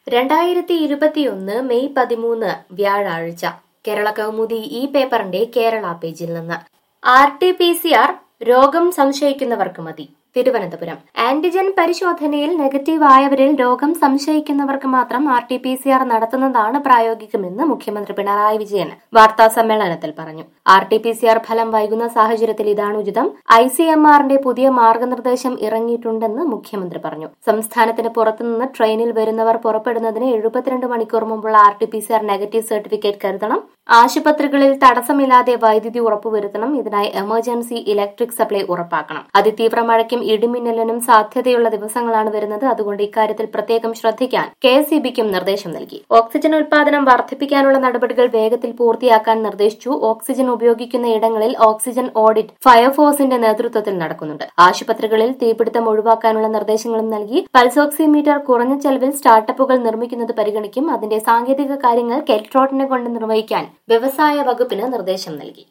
രണ്ടായിരത്തി ഇരുപത്തിയൊന്ന് മെയ് പതിമൂന്ന് വ്യാഴാഴ്ച കേരള കൗമുദി ഈ പേപ്പറിന്റെ കേരള പേജിൽ നിന്ന് R T P C R രോഗം സംശയിക്കുന്നവർക്ക് മതി തിരുവനന്തപുരം ആന്റിജൻ പരിശോധനയിൽ നെഗറ്റീവ് ആയവരിൽ രോഗം സംശയിക്കുന്നവർക്ക് മാത്രം R T P C R നടത്തുന്നതാണ് പ്രായോഗികമെന്ന് മുഖ്യമന്ത്രി പിണറായി വിജയൻ വാർത്താ സമ്മേളനത്തിൽ പറഞ്ഞു R T P C R ഫലം വൈകുന്ന സാഹചര്യത്തിൽ ഇതാണ് ഉചിതം ഐ സി എം ആറിന്റെ പുതിയ മാർഗനിർദ്ദേശം ഇറങ്ങിയിട്ടുണ്ടെന്ന് മുഖ്യമന്ത്രി പറഞ്ഞു സംസ്ഥാനത്തിന് പുറത്തുനിന്ന് ട്രെയിനിൽ വരുന്നവർ പുറപ്പെടുന്നതിന് എഴുപത്തിരണ്ട് മണിക്കൂർ മുമ്പുള്ള R T P C R negative certificate കരുതണം ആശുപത്രികളിൽ തടസ്സമില്ലാതെ വൈദ്യുതി ഉറപ്പുവരുത്തണം ഇതിനായി എമർജൻസി ഇലക്ട്രിക് സപ്ലൈ ഉറപ്പാക്കണം അതിതീവ്ര മഴയ്ക്കും ഇടിമിന്നലിനും സാധ്യതയുള്ള ദിവസങ്ങളാണ് വരുന്നത് അതുകൊണ്ട് ഇക്കാര്യത്തിൽ പ്രത്യേകം ശ്രദ്ധിക്കാൻ കെ എസ് ബിക്കും നിർദ്ദേശം നൽകി ഓക്സിജൻ ഉൽപാദനം വർദ്ധിപ്പിക്കാനുള്ള നടപടികൾ വേഗത്തിൽ പൂർത്തിയാക്കാൻ നിർദ്ദേശിച്ചു ഓക്സിജൻ ഉപയോഗിക്കുന്ന ഇടങ്ങളിൽ ഓക്സിജൻ ഓഡിറ്റ് ഫയർഫോഴ്സിന്റെ നേതൃത്വത്തിൽ നടക്കുന്നുണ്ട് ആശുപത്രികളിൽ തീപിടുത്തം ഒഴിവാക്കാനുള്ള നിർദ്ദേശങ്ങളും നൽകി പൾസ് ഓക്സിമീറ്റർ കുറഞ്ഞ ചെലവിൽ സ്റ്റാർട്ടപ്പുകൾ നിർമ്മിക്കുന്നത് പരിഗണിക്കും അതിന്റെ സാങ്കേതിക കാര്യങ്ങൾ കെൽട്രോട്ടിനെ കൊണ്ട് നിർവഹിക്കാൻ വ്യവസായ വകുപ്പിന് നിർദ്ദേശം നൽകി